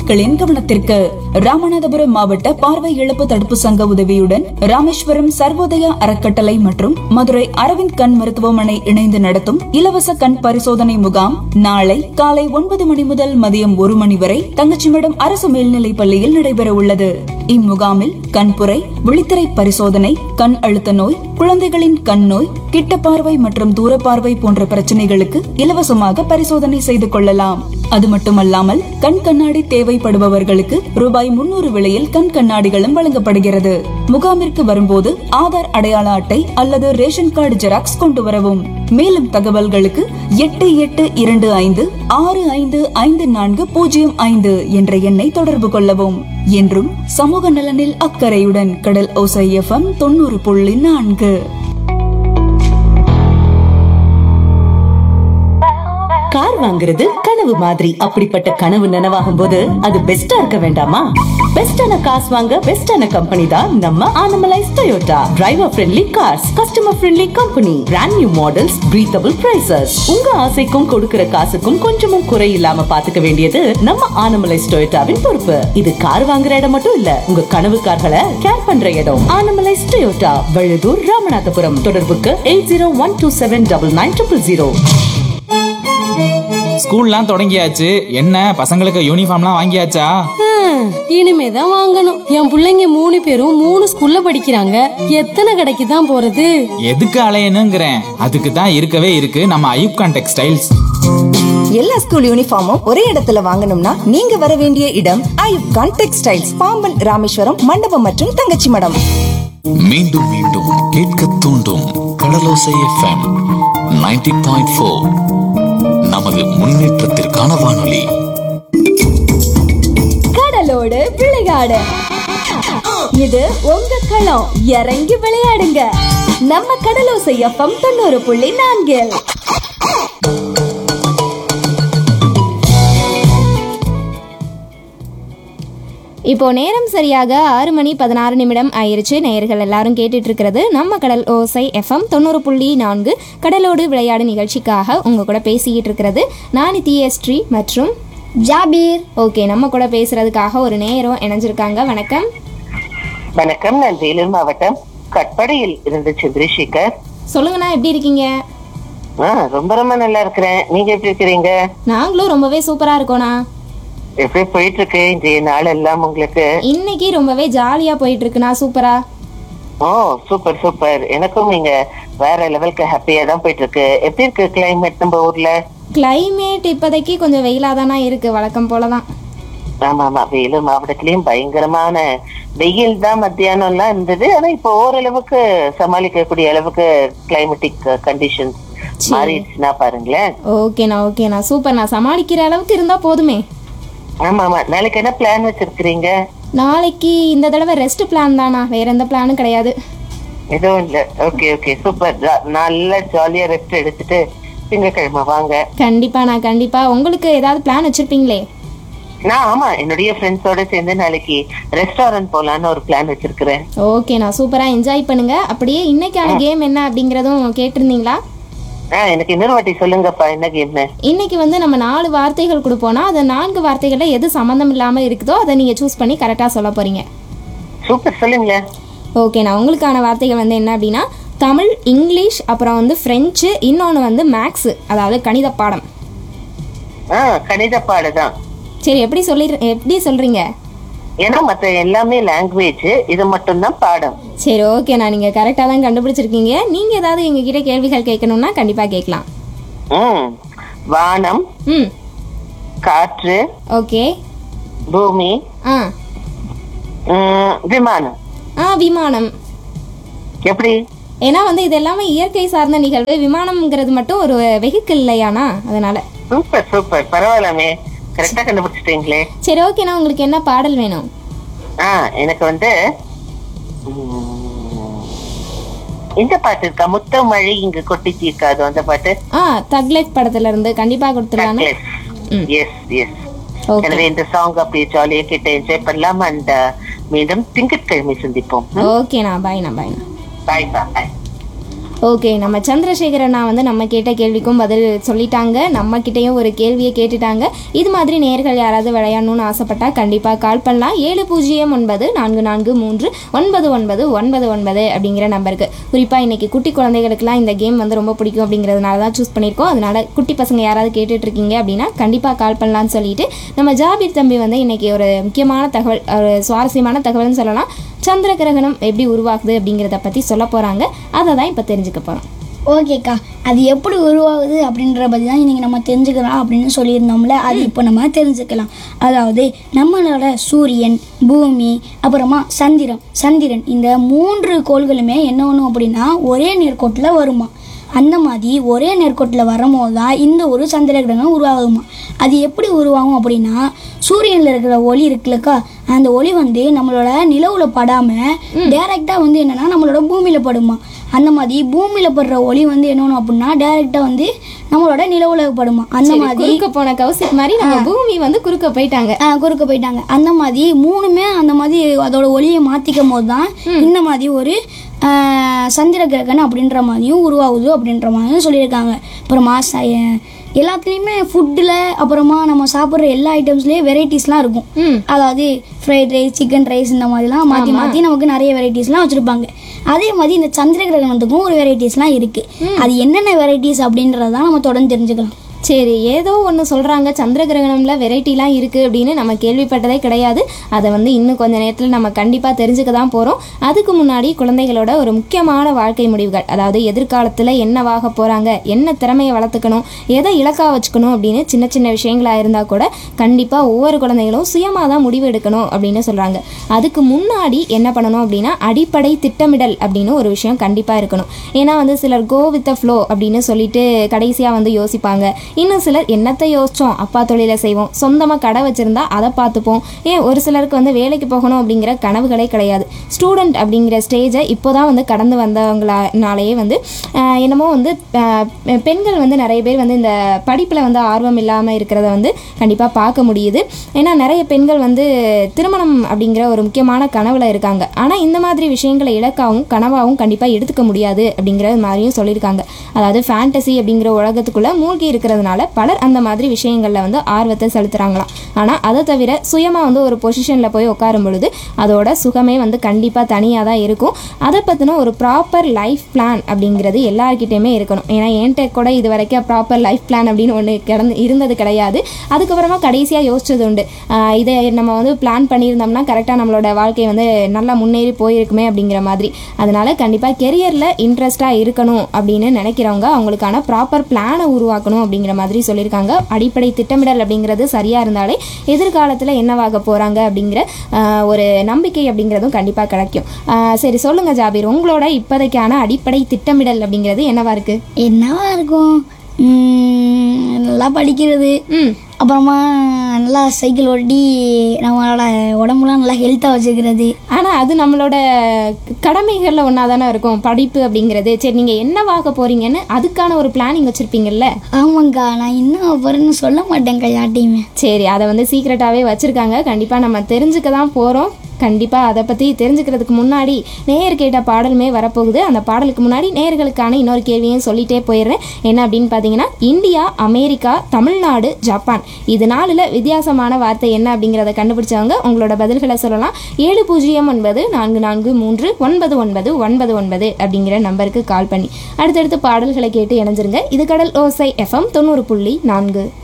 பொதுமக்களின் கவனத்திற்கு ராமநாதபுரம் மாவட்ட பார்வை இழப்பு தடுப்பு சங்க உதவியுடன் ராமேஸ்வரம் சர்வோதயா அறக்கட்டளை மற்றும் மதுரை அரவிந்த் கண் மருத்துவமனை இணைந்து நடத்தும் இலவச கண் பரிசோதனை முகாம் நாளை காலை ஒன்பது மணி முதல் மதியம் ஒரு மணி வரை தங்கச்சிமடம் அரசு மேல்நிலைப் பள்ளியில் நடைபெற உள்ளது இம்முகாமில் கண்புரை விழித்திரை பரிசோதனை கண் அழுத்த நோய் குழந்தைகளின் கண் நோய் கிட்ட பார்வை மற்றும் தூர பார்வை போன்ற பிரச்சனைகளுக்கு இலவசமாக பரிசோதனை செய்து கொள்ளலாம் அது மட்டுமல்லாமல் கண் கண்ணாடி தேவைப்படுபவர்களுக்கு ரூபாய் முன்னூறு விலையில் கண் கண்ணாடிகளும் வழங்கப்படுகிறது முகாமிற்கு வரும்போது ஆதார் அடையாள அட்டை அல்லது ரேஷன் கார்டு ஜெராக்ஸ் கொண்டு வரவும் மேலும் தகவல்களுக்கு எட்டு எட்டு இரண்டு ஐந்து ஆறு ஐந்து ஐந்து நான்கு பூஜ்ஜியம் ஐந்து என்ற எண்ணை தொடர்பு கொள்ளவும் என்றும் சமூக நலனில் அக்கறையுடன் கடல் ஓசை எஃப்எம் தொண்ணூறு புள்ளி நான்கு கார் வாங்குறது கனவு மாதிரி அப்படிப்பட்ட கனவு நனவாகும் போது அது பெஸ்டா இருக்க வேண்டாமா பெஸ்டான காசு வாங்க பெஸ்டான கம்பெனி தான் நம்ம Anamalais Toyota driver friendly cars customer friendly company brand new models breathable prices உங்க ஆசைக்கும் கொடுக்கிற காசுக்கும் கொஞ்சமும் குறை இல்லாம பாத்துக்க வேண்டியது நம்ம ஆனமலைஸ் டொயோட்டாவின் பொறுப்பு இது கார் வாங்குற இடம் மட்டும் இல்ல உங்க கனவு கார்களை கேர் பண்ற இடம் ஆனமலைஸ் டொயோட்டா வழுதூர் ராமநாதபுரம் தொடர்புக்கு eight zero one two seven double nine triple zero ஸ்கூல்லாம் தொடங்கியாச்சு என்ன பசங்களுக்கு யூனிஃபார்ம்லாம் வாங்கியாச்சா ஹம், இனிமேதான் வாங்கணும் என் பிள்ளைங்க மூணு பேரும் மூணு ஸ்கூல்ல படிக்கிறாங்க எத்தனை கடைக்கு தான் போறது எதுக்கு அலையணுங்கிறேன் அதுக்கு தான் இருக்கவே இருக்கு நம்ம ஐயூப்கான் டெக்ஸ்டைல்ஸ் எல்லா ஸ்கூல் யூனிஃபார்மும் ஒரே இடத்துல வாங்கணும்னா நீங்க வர வேண்டிய இடம் ஐயூப் கான் டெக்ஸ்டைல்ஸ் பாம்பன் ராமேஸ்வரம் மண்டபம் மற்றும் தங்கச்சி மடம் மீண்டும் மீண்டும் கேட்க தூண்டும் கடலோசை எஃப்எம் 90.4 பாயிண்ட் ஃபோர் நமது முன்னேற்றத்திற்கான வானொலி கடலோடு விளையாடு இது உங்க களம் இறங்கி விளையாடுங்க நம்ம கடலோசை எஃப்எம் தொண்ணூறு புள்ளி நான்கில் இப்போ நேரம் சரியாக ஆறு மணி பதினாறு நிமிடம் ஆயிருச்சு நேயர்கள் எல்லாரும் கேட்டுட்டு இருக்கிறது நம்ம கடல் ஓசை எஃப்எம் தொண்ணூறு புள்ளி நான்கு கடலோடு விளையாடு நிகழ்ச்சிக்காக உங்க கூட பேசிக்கிட்டு இருக்கிறது நான் நித்யஸ்ரீ மற்றும் ஜாபீர் ஓகே நம்ம கூட பேசுறதுக்காக ஒரு நேரம் இணைஞ்சிருக்காங்க வணக்கம் வணக்கம் நான் வேலூர் மாவட்டம் கட்படையில் இருந்து சந்திரசேகர் சொல்லுங்கண்ணா எப்படி இருக்கீங்க ஆ, ரொம்ப ரொம்ப நல்லா இருக்கிறேன் நீங்க எப்படி இருக்கிறீங்க நாங்களும் ரொம்பவே சூப்பரா இருக்கோண்ணா எப்படி போயிட்டு இருக்கு இன்றைய நாள் எல்லாம் உங்களுக்கு இன்னைக்கு ரொம்பவே ஜாலியா போயிட்டு இருக்குண்ணா சூப்பரா ஓ சூப்பர் சூப்பர் எனக்கும் நீங்க வேற லெவலுக்கு ஹாப்பியா தான் போயிட்டு இருக்கு எப்படி இருக்கு கிளைமேட் நம்ம ஊர்ல கிளைமேட் இப்போதைக்கு கொஞ்சம் வெயிலாதானா இருக்கு வழக்கம் போலதான் ஆமா ஆமா வேலூர் மாவட்டத்திலயும் பயங்கரமான வெயில் தான் மத்தியானம் எல்லாம் இருந்தது ஆனா இப்போ ஓரளவுக்கு சமாளிக்கக்கூடிய அளவுக்கு கிளைமேட்டிக் கண்டிஷன்ஸ் மாறிடுச்சுன்னா பாருங்களேன் ஓகேண்ணா ஓகேண்ணா சூப்பர்ண்ணா சமாளிக்கிற அளவுக்கு இருந்தா போதுமே ஆமா ஆமா நாளைக்கு என்ன பிளான் வச்சிருக்கிறீங்க நாளைக்கு இந்த தடவை ரெஸ்ட் பிளான் தானா வேற எந்த பிளானும் கிடையாது எதுவும் இல்ல ஓகே ஓகே சூப்பர் நல்லா ஜாலியா ரெஸ்ட் எடுத்துட்டு திங்கக்கிழமை வாங்க கண்டிப்பாண்ணா கண்டிப்பா உங்களுக்கு ஏதாவது பிளான் வச்சிருப்பீங்களே நான் ஆமா என்னுடைய ஃப்ரெண்ட்ஸோட சேர்ந்து நாளைக்கு ரெஸ்டாரண்ட் போலான்னு ஒரு பிளான் வச்சிருக்கிறேன் ஓகேண்ணா சூப்பரா என்ஜாய் பண்ணுங்க அப்படியே இன்னைக்கான கேம் என்ன அப்படிங்கறதும் கேட்டிருந்தீங்களா ஆ எனக்கு இன்னொரு வாட்டி சொல்லுங்கப்பா என்ன கேம்னு இன்னைக்கு வந்து நம்ம நாலு வார்த்தைகள் கொடுப்போம்னா அந்த நான்கு வார்த்தைகள்ல எது சம்மந்தம் இல்லாம இருக்குதோ அதை நீங்க சூஸ் பண்ணி கரெக்டா சொல்ல போறீங்க சூப்பர் சொல்லுங்களேன் ஓகேண்ணா உங்களுக்கான வார்த்தைகள் வந்து என்ன அப்படின்னா தமிழ் இங்கிலீஷ் அப்புறம் வந்து ஃப்ரெஞ்சு இன்னொன்று வந்து மேக்ஸு அதாவது கணித பாடம் ஆ கணித பாடுதான் சரி எப்படி சொல்லி எப்படி சொல்றீங்க ஏன்னா மத்த எல்லாமே லாங்குவேஜ் இது மட்டும்தான் பாடம் சரி ஓகேண்ணா நீங்கள் கரெக்டாக தான் கண்டுபிடிச்சிருக்கீங்க நீங்கள் ஏதாவது எங்ககிட்ட கேள்விகள் கேட்கணும்னா கண்டிப்பாக கேட்கலாம் ம் வானம் ம் காற்று ஓகே பூமி ஆ ம், விமானம் ஆ விமானம் எப்படி ஏன்னா வந்து இது எல்லாமே இயற்கை சார்ந்த நிகழ்வு விமானம்ங்கிறது மட்டும் ஒரு வெஹிக்கிள் இல்லையாண்ணா அதனால சூப்பர் சூப்பர் பரவாயில்லாமே கரெக்டா கண்டுபிடிச்சிட்டீங்களே சரி ஓகேண்ணா உங்களுக்கு என்ன பாடல் வேணும் ஆ எனக்கு வந்து ம், இந்த பாட்டு இருக்கா முத்த மழை இங்கு கொட்டி தீர்க்காது அந்த பாட்டு ஆ தக்லைஃப் படத்துல இருந்து கண்டிப்பாக கொடுத்துடலாண்ணா ம். எஸ் எஸ் ஓகே எனவே இந்த சாங் அப்படியே ஜாலியா கிட்ட என்ஜாய் பண்ணலாம் அண்ட் மீண்டும் திங்கட்கிழமை சந்திப்போம் ஓகேண்ணா பாய்ண்ணா பாய்ண்ணா பாய் பாய் ஓகே நம்ம சந்திரசேகரண்ணா வந்து நம்ம கேட்ட கேள்விக்கும் பதில் சொல்லிட்டாங்க நம்ம கிட்டேயும் ஒரு கேள்வியை கேட்டுட்டாங்க இது மாதிரி நேர்கள் யாராவது விளையாடணும்னு ஆசைப்பட்டா கண்டிப்பாக கால் பண்ணலாம் ஏழு பூஜ்ஜியம் ஒன்பது நான்கு நான்கு மூன்று ஒன்பது ஒன்பது ஒன்பது ஒன்பது அப்படிங்கிற நம்பருக்கு குறிப்பாக இன்னைக்கு குட்டி குழந்தைகளுக்குலாம் இந்த கேம் வந்து ரொம்ப பிடிக்கும் அப்படிங்கிறதுனால தான் சூஸ் பண்ணியிருக்கோம் அதனால குட்டி பசங்க யாராவது கேட்டுட்டு இருக்கீங்க அப்படின்னா கண்டிப்பாக கால் பண்ணலாம்னு சொல்லிட்டு நம்ம ஜாபீர் தம்பி வந்து இன்னைக்கு ஒரு முக்கியமான தகவல் ஒரு சுவாரஸ்யமான தகவல்னு சொல்லலாம் சந்திர கிரகணம் எப்படி உருவாகுது அப்படிங்கிறத பற்றி சொல்ல போகிறாங்க அதை தான் இப்போ தெரிஞ்சுக்க போகிறோம் ஓகேக்கா அது எப்படி உருவாகுது அப்படின்ற பற்றி தான் இன்றைக்கி நம்ம தெரிஞ்சுக்கலாம் அப்படின்னு சொல்லியிருந்தோம்ல அது இப்போ நம்ம தெரிஞ்சுக்கலாம் அதாவது நம்மளோட சூரியன் பூமி அப்புறமா சந்திரன் சந்திரன் இந்த மூன்று கோள்களுமே என்ன ஒன்று அப்படின்னா ஒரே நேர்கோட்டில் வருமா அந்த மாதிரி ஒரே நேர்கோட்டில் வரும்போது தான் இந்த ஒரு சந்திர கிரகணம் உருவாகுமா அது எப்படி உருவாகும் அப்படின்னா சூரியனில் இருக்கிற ஒளி இருக்குல்லக்கா அந்த ஒளி வந்து நம்மளோட நிலவுல படாமல் டைரெக்டாக வந்து என்னன்னா நம்மளோட பூமியில் படுமா அந்த மாதிரி பூமியில் படுற ஒளி வந்து என்னணும் அப்படின்னா டைரெக்டாக வந்து நம்மளோட நிலவுல படுமா அந்த சரி, மாதிரி குறுக்க போன கௌசிக் மாதிரி நம்ம பூமி வந்து குறுக்க போயிட்டாங்க ஆ, குறுக்க போயிட்டாங்க அந்த மாதிரி மூணுமே அந்த மாதிரி அதோட ஒளியை மாற்றிக்கும் போது தான் இந்த மாதிரி ஒரு ஆ, சந்திர கிரகணம் அப்படின்ற மாதிரியும் உருவாகுது அப்படின்ற மாதிரியும் சொல்லியிருக்காங்க அப்புறமா ச- எல்லாத்துலேயுமே ஃபுட்டில் அப்புறமா நம்ம சாப்பிட்ற எல்லா ஐட்டம்ஸ்லேயும் வெரைட்டிஸ்லாம் இருக்கும் அதாவது ஃப்ரைட் ரைஸ் சிக்கன் ரைஸ் இந்த மாதிரிலாம் மாற்றி மாற்றி நமக்கு நிறைய வெரைட்டிஸ்லாம் வச்சுருப்பாங்க அதே மாதிரி இந்த சந்திர கிரகணத்துக்கும் ஒரு வெரைட்டிஸ்லாம் இருக்குது அது என்னென்ன வெரைட்டிஸ் அப்படின்றதான் நம்ம தொடர்ந்து தெரிஞ்சுக்கலாம் சரி ஏதோ ஒன்று சொல்கிறாங்க சந்திர கிரகணம்ல வெரைட்டிலாம் இருக்குது அப்படின்னு நம்ம கேள்விப்பட்டதே கிடையாது அதை வந்து இன்னும் கொஞ்ச நேரத்தில் நம்ம கண்டிப்பாக தெரிஞ்சுக்க தான் போகிறோம் அதுக்கு முன்னாடி குழந்தைகளோட ஒரு முக்கியமான வாழ்க்கை முடிவுகள் அதாவது எதிர்காலத்தில் என்னவாக போகிறாங்க என்ன திறமையை வளர்த்துக்கணும் எதை இலக்காக வச்சுக்கணும் அப்படின்னு சின்ன சின்ன விஷயங்களாக இருந்தால் கூட கண்டிப்பாக ஒவ்வொரு குழந்தைகளும் சுயமாக தான் முடிவு எடுக்கணும் அப்படின்னு சொல்கிறாங்க அதுக்கு முன்னாடி என்ன பண்ணணும் அப்படின்னா அடிப்படை திட்டமிடல் அப்படின்னு ஒரு விஷயம் கண்டிப்பாக இருக்கணும் ஏன்னா வந்து சிலர் கோ வித் த ஃப்ளோ அப்படின்னு சொல்லிட்டு கடைசியாக வந்து யோசிப்பாங்க இன்னும் சிலர் என்னத்தை யோசிச்சோம் அப்பா தொழிலை செய்வோம் சொந்தமாக கடை வச்சுருந்தா அதை பார்த்துப்போம் ஏன் ஒரு சிலருக்கு வந்து வேலைக்கு போகணும் அப்படிங்கிற கனவுகளே கிடையாது ஸ்டூடெண்ட் அப்படிங்கிற ஸ்டேஜை இப்போ தான் வந்து கடந்து வந்தவங்களாலேயே வந்து ஆஹ், என்னமோ வந்து ஆஹ், பெண்கள் வந்து நிறைய பேர் வந்து இந்த படிப்பில் வந்து ஆர்வம் இல்லாமல் இருக்கிறத வந்து கண்டிப்பாக பார்க்க முடியுது ஏன்னா நிறைய பெண்கள் வந்து திருமணம் அப்படிங்கிற ஒரு முக்கியமான கனவுல இருக்காங்க ஆனால் இந்த மாதிரி விஷயங்களை இலக்காகவும் கனவாகவும் கண்டிப்பாக எடுத்துக்க முடியாது அப்படிங்கிற மாதிரியும் சொல்லியிருக்காங்க அதாவது ஃபேண்டசி அப்படிங்கிற உலகத்துக்குள்ளே மூழ்கி இருக்கிறதுனால பலர் அந்த மாதிரி விஷயங்களில் வந்து ஆர்வத்தை செலுத்துகிறாங்களாம் ஆனால் அதை தவிர சுயமாக வந்து ஒரு பொசிஷனில் போய் உட்காரும் பொழுது அதோட சுகமே வந்து கண்டிப்பாக தனியாக தான் இருக்கும் அதை பற்றின ஒரு ப்ராப்பர் லைஃப் பிளான் அப்படிங்கிறது எல்லார்கிட்டயுமே இருக்கணும் ஏன்னா என்கிட்ட கூட இது வரைக்கும் ப்ராப்பர் லைஃப் பிளான் அப்படின்னு ஒன்று கிடந்து இருந்தது கிடையாது அதுக்கப்புறமா கடைசியாக யோசிச்சது உண்டு ஆஹ் இதை நம்ம வந்து பிளான் பண்ணியிருந்தோம்னா கரெக்டாக நம்மளோட வாழ்க்கை வந்து நல்லா முன்னேறி போயிருக்குமே அப்படிங்கிற மாதிரி அதனால கண்டிப்பாக கெரியரில் இன்ட்ரெஸ்டாக இருக்கணும் அப்படின்னு நினைக்கிறவங்க அவங்களுக்கான ப்ராப்பர் பிளானை உருவாக்கணும் அப்படிங்கிற மாதிரி சொல்லியிருக்காங்க அடிப்படை திட்டமிடல் அப்படிங்கிறது சரியாக இருந்தாலே எதிர்காலத்தில் என்னவாக போகிறாங்க அப்படிங்கிற ஆஹ் ஒரு நம்பிக்கை அப்படிங்கிறதும் கண்டிப்பாக கிடைக்கும் ஆஹ் சரி சொல்லுங்கள் ஜாபீர் உங்களோட இப்போதைக்கான அடிப்படை திட்டமிடல் அப்படிங்கிறது என்னவா இருக்கு என்னவா இருக்கும் உம், நல்லா படிக்கிறது அப்புறமா நல்லா சைக்கிள் ஓட்டி நம்மளோட உடம்புலாம் நல்லா ஹெல்த்தாக வச்சுக்கிறது ஆனால் அது நம்மளோட கடமைகளில் ஒன்றா தானே இருக்கும் படிப்பு அப்படிங்கிறது சரி நீங்கள் என்னவாக போகிறீங்கன்னு அதுக்கான ஒரு பிளானிங் வச்சுருப்பீங்கல்ல ஆமாங்க்கா நான் என்ன போகிறேன்னு சொல்ல மாட்டேங்க்கா யார்ட்டையுமே சரி அதை வந்து சீக்ரெட்டாகவே வச்சுருக்காங்க கண்டிப்பாக நம்ம தெரிஞ்சுக்க தான் போகிறோம் கண்டிப்பாக அதை பற்றி தெரிஞ்சுக்கிறதுக்கு முன்னாடி நேயர் கேட்ட பாடலுமே வரப்போகுது அந்த பாடலுக்கு முன்னாடி நேயர்களுக்கான இன்னொரு கேள்வியும் சொல்லிட்டே போயிடுறேன் என்ன அப்படின்னு பார்த்தீங்கன்னா இந்தியா அமெரிக்கா தமிழ்நாடு ஜப்பான் இது நாளில் வித்தியாசமான வார்த்தை என்ன அப்படிங்கிறத கண்டுபிடிச்சவங்க உங்களோட பதில்களை சொல்லலாம் ஏழு பூஜ்ஜியம் ஒன்பது நான்கு நான்கு மூன்று ஒன்பது ஒன்பது ஒன்பது ஒன்பது அப்படிங்கிற நம்பருக்கு கால் பண்ணி அடுத்தடுத்து பாடல்களை கேட்டு இணைஞ்சிருங்க இது கடல் ஓசை எஃப்எம் தொண்ணூறு புள்ளி நான்கு